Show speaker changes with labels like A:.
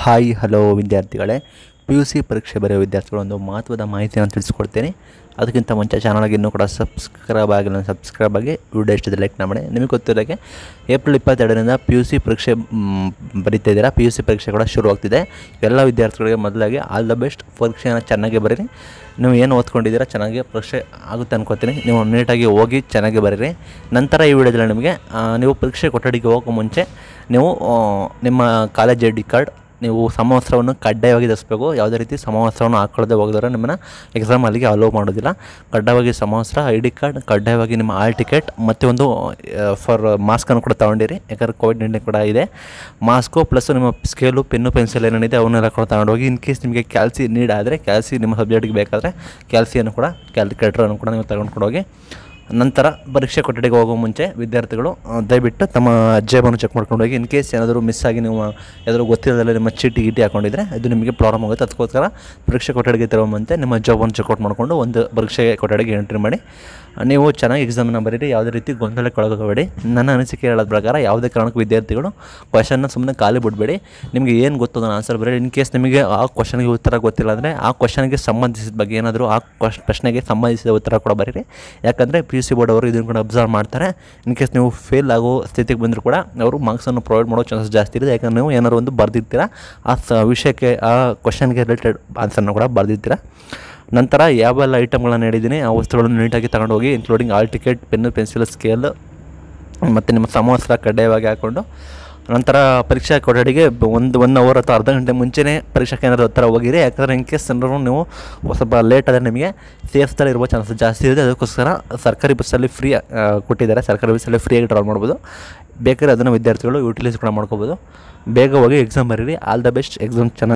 A: hi hello ವಿದ್ಯಾರ್ಥಿಗಳೇ P U C ಪರೀಕ್ಷೆ ಬರೆಯೋ ವಿದ್ಯಾರ್ಥಿಗಳು ಒಂದು ಮಹತ್ವದ ಮಾಹಿತಿಯನ್ನು ತಿಳಿಸ್ಕೊಡ್ತೀನಿ ಅದಕ್ಕಿಂತ ಮುಂಚೆ ಚಾನಲ್ಗೆ ಇನ್ನೂ ಕೂಡ ಸಬ್ಸ್ಕ್ರೈಬ್ ಆಗಿಲ್ಲ ಸಬ್ಸ್ಕ್ರೈಬ್ ಆಗಿ ವಿಡಿಯೋ ಇಷ್ಟದ ಲೈಕ್ ಮಾಡಿ ನಿಮಗೆ ಗೊತ್ತಿರೋಕ್ಕೆ ಏಪ್ರಿಲ್ ಇಪ್ಪತ್ತೆರಡರಿಂದ ಪಿ ಯು ಸಿ ಪರೀಕ್ಷೆ ಮ್, ಬರೀತಾ ಇದ್ದೀರಾ ಪಿ ಯು ಸಿ ಪರೀಕ್ಷೆ ಕೂಡ ಶುರುವಾಗ್ತಿದೆ ಎಲ್ಲ ವಿದ್ಯಾರ್ಥಿಗಳಿಗೆ ಮೊದಲಾಗಿ ಆಲ್ ದ ಬೆಸ್ಟ್ ಪರೀಕ್ಷೆಯನ್ನು ಚೆನ್ನಾಗಿ ಬರೀರಿ ನೀವು ಏನು ಓದ್ಕೊಂಡಿದ್ದೀರಾ ಚೆನ್ನಾಗಿ ಪರೀಕ್ಷೆ ಆಗುತ್ತೆ ಅನ್ಕೋತೀನಿ ನೀವು ನೀಟಾಗಿ ಹೋಗಿ ಚೆನ್ನಾಗಿ ಬರೀರಿ ನಂತರ ಈ ವಿಡಿಯೋದಲ್ಲಿ ನಿಮಗೆ ಆ, ನೀವು ಪರೀಕ್ಷೆ ಕೊಠಡಿಗೆ ಹೋಗೋ ಮುಂಚೆ ನೀವು ಆ, ನಿಮ್ಮ ಕಾಲೇಜ್ ಐ ಡಿ ಕಾರ್ಡ್ ನೀವು ಸಮವಸ್ತ್ರವನ್ನು ಕಡ್ಡಾಯವಾಗಿ ಧರಿಸಬೇಕು ಯಾವುದೇ ರೀತಿ ಸಮವಸ್ತ್ರವನ್ನು ಹಾಕೊಳ್ಳದೆ ಹೋಗಿದ್ರೆ ನಿಮ್ಮನ್ನು ಎಕ್ಸಾಮ್ ಅಲ್ಲಿಗೆ ಅಲೋ ಮಾಡೋದಿಲ್ಲ ಕಡ್ಡಾಯವಾಗಿ ಸಮವಸ್ತ್ರ ಐ ಡಿ ಕಾರ್ಡ್ ಕಡ್ಡಾಯವಾಗಿ ನಿಮ್ಮ ಆಲ್ ಟಿಕೆಟ್ ಮತ್ತು ಒಂದು ಫಾರ್ ಮಾಸ್ಕನ್ನು ಕೂಡ ತೊಗೊಂಡಿರಿ ಯಾಕಂದರೆ ಕೋವಿಡ್ ನೈನ್ಟೀನ್ ಕೂಡ ಇದೆ ಮಾಸ್ಕು ಪ್ಲಸ್ ನಿಮ್ಮ ಸ್ಕೇಲು ಪೆನ್ನು ಪೆನ್ಸಿಲ್ ಏನೇನಿದೆ ಅವನ್ನೆಲ್ಲ ಕೂಡ ತಗೊಂಡೋಗಿ ಇನ್ ಕೇಸ್ ನಿಮಗೆ ಕ್ಯಾಲ್ಸಿ ನೀಡ್ ಆದರೆ ಕ್ಯಾಲ್ಸಿ ನಿಮ್ಮ ಸಬ್ಜೆಕ್ಟಿಗೆ ಬೇಕಾದರೆ ಕ್ಯಾಲ್ಸಿಯನ್ನು ಕೂಡ ಕ್ಯಾಲ್ಕುಲೇಟ್ರನ್ನು ಕೂಡ ನೀವು ತಗೊಂಡು ಹೋಗಿ ನಂತರ ಪರೀಕ್ಷೆ ಕೊಠಡಿಗೆ ಹೋಗೋ ಮುಂಚೆ ವಿದ್ಯಾರ್ಥಿಗಳು ಆ, ದಯವಿಟ್ಟು ತಮ್ಮ ಜೇಬನ್ನು ಚೆಕ್ ಮಾಡ್ಕೊಂಡು ಹೋಗಿ ಇನ್ ಕೇಸ್ ಏನಾದರೂ ಮಿಸ್ ಆಗಿ ನೀವು ಯಾವ್ದಾದ್ರು ಗೊತ್ತಿಲ್ಲದಲ್ಲೇ ನಿಮ್ಮ ಚೀಟಿ ಗೀಟಿ ಹಾಕೊಂಡಿದ್ರೆ ಅದು ನಿಮಗೆ ಪ್ರಾಬ್ಲಮ್ ಆಗುತ್ತೆ ಅದಕ್ಕೋಸ್ಕರ ಪರೀಕ್ಷೆ ಕೊಠಡಿಗೆ ತಗೊಂಬಂತೆ ನಿಮ್ಮ ಜಾಬನ್ನು ಚೆಕ್ಔಟ್ ಮಾಡಿಕೊಂಡು ಒಂದು ಪರೀಕ್ಷೆ ಕೊಠಡಿಗೆ ಎಂಟ್ರಿ ಮಾಡಿ ನೀವು ಚೆನ್ನಾಗಿ ಎಕ್ಸಾಮನ್ನು ಬರೀರಿ ಯಾವುದೇ ರೀತಿ ಗೊಂದಲಕ್ಕೆ ಒಳಗೋಗಬೇಡಿ ನನ್ನ ಅನಿಸಿಕೆ ಹೇಳೋದ ಪ್ರಕಾರ ಯಾವುದೇ ಕಾರಣಕ್ಕೂ ವಿದ್ಯಾರ್ಥಿಗಳು ಕ್ವಶನ್ನ ಸುಮ್ಮನೆ ಖಾಲಿ ಬಿಡಬೇಡಿ ನಿಮಗೆ ಏನು ಗೊತ್ತು ಅದನ್ನು ಆನ್ಸರ್ ಬರೀ ಇನ್ ಕೇಸ್ ನಿಮಗೆ ಆ ಕ್ವಶನ್ಗೆ ಉತ್ತರ ಗೊತ್ತಿಲ್ಲ ಅಂದರೆ ಆ ಕ್ವಶನ್ಗೆ ಸಂಬಂಧಿಸಿದ ಬಗ್ಗೆ ಏನಾದರೂ ಆ ಕ್ವಶ್ ಪ್ರಶ್ನೆಗೆ ಸಂಬಂಧಿಸಿದ ಉತ್ತರ ಕೂಡ ಬರೀರಿ ಯಾಕಂದರೆ ಪಿ ಯು ಸಿ ಬೋರ್ಡ್ ಅವರು ಇದನ್ನು ಕೂಡ ಅಬ್ಸರ್ವ್ ಮಾಡ್ತಾರೆ ಇನ್ ಕೇಸ್ ನೀವು ಫೇಲ್ ಆಗೋ ಸ್ಥಿತಿಗೆ ಬಂದರೂ ಕೂಡ ಅವರು ಮಾರ್ಕ್ಸನ್ನು ಪ್ರೊವೈಡ್ ಮಾಡೋ ಚಾನ್ಸಸ್ ಜಾಸ್ತಿ ಇದೆ ಯಾಕಂದ್ರೆ ನೀವು ಏನಾದ್ರು ಒಂದು ಬರೆದಿರ್ತೀರ ಆ ಸ ವಿಷಯಕ್ಕೆ ಆ ಕ್ವಶನ್ಗೆ ರಿಲೇಟೆಡ್ ಆನ್ಸರ್ನ ಕೂಡ ಬರೆದಿರ್ತೀರ ನಂತರ ಯಾವೆಲ್ಲ ಐಟಮ್ಗಳನ್ನು ಹೇಳಿದ್ದೀನಿ ಆ ವಸ್ತುಗಳನ್ನು ನೀಟಾಗಿ ತಗೊಂಡು ಹೋಗಿ including all ticket pen pencil scale ಮತ್ತು ನಿಮ್ಮ ಸಮವಸ್ತ್ರ ಕಡ್ಡಾಯವಾಗಿ ಹಾಕ್ಕೊಂಡು ನಂತರ ಪರೀಕ್ಷಾ ಕೊಠಡಿಗೆ ಬ- ಒಂದು ಒನ್ ಅವರ್ ಅಥವಾ ಅರ್ಧ ಗಂಟೆ ಮುಂಚೆನೇ ಪರೀಕ್ಷಾ ಕೇಂದ್ರದ ಹತ್ರ ಹೋಗಿರಿ ಯಾಕಂದರೆ ಇನ್ ಕೇಸ್ ಏನಾದ್ರು ನೀವು ಸ್ವಲ್ಪ ಲೇಟ್ ಆದರೆ ನಿಮಗೆ ಸೇಫ್ದಲ್ಲಿ ಇರುವ ಚಾನ್ಸಸ್ ಜಾಸ್ತಿ ಇದೆ ಅದಕ್ಕೋಸ್ಕರ ಸರ್ಕಾರಿ ಬಸ್ಸಲ್ಲಿ ಫ್ರೀ ಕೊಟ್ಟಿದ್ದಾರೆ ಸರ್ಕಾರಿ ಬಸ್ಸಲ್ಲಿ ಫ್ರೀಯಾಗಿ ಡ್ರಾ ಮಾಡ್ಬೋದು ಬೇಕಾದ್ರೆ ಅದನ್ನು ವಿದ್ಯಾರ್ಥಿಗಳು ಯೂಟಿಲೈಸ್ ಕೂಡ ಮಾಡ್ಕೋಬೋದು ಬೇಗ ಹೋಗಿ ಎಕ್ಸಾಮ್ ಬರೀರಿ ಆಲ್ ದ ಬೆಸ್ಟ್ ಎಕ್ಸಾಮ್ ಚೆನ್ನಾಗಿ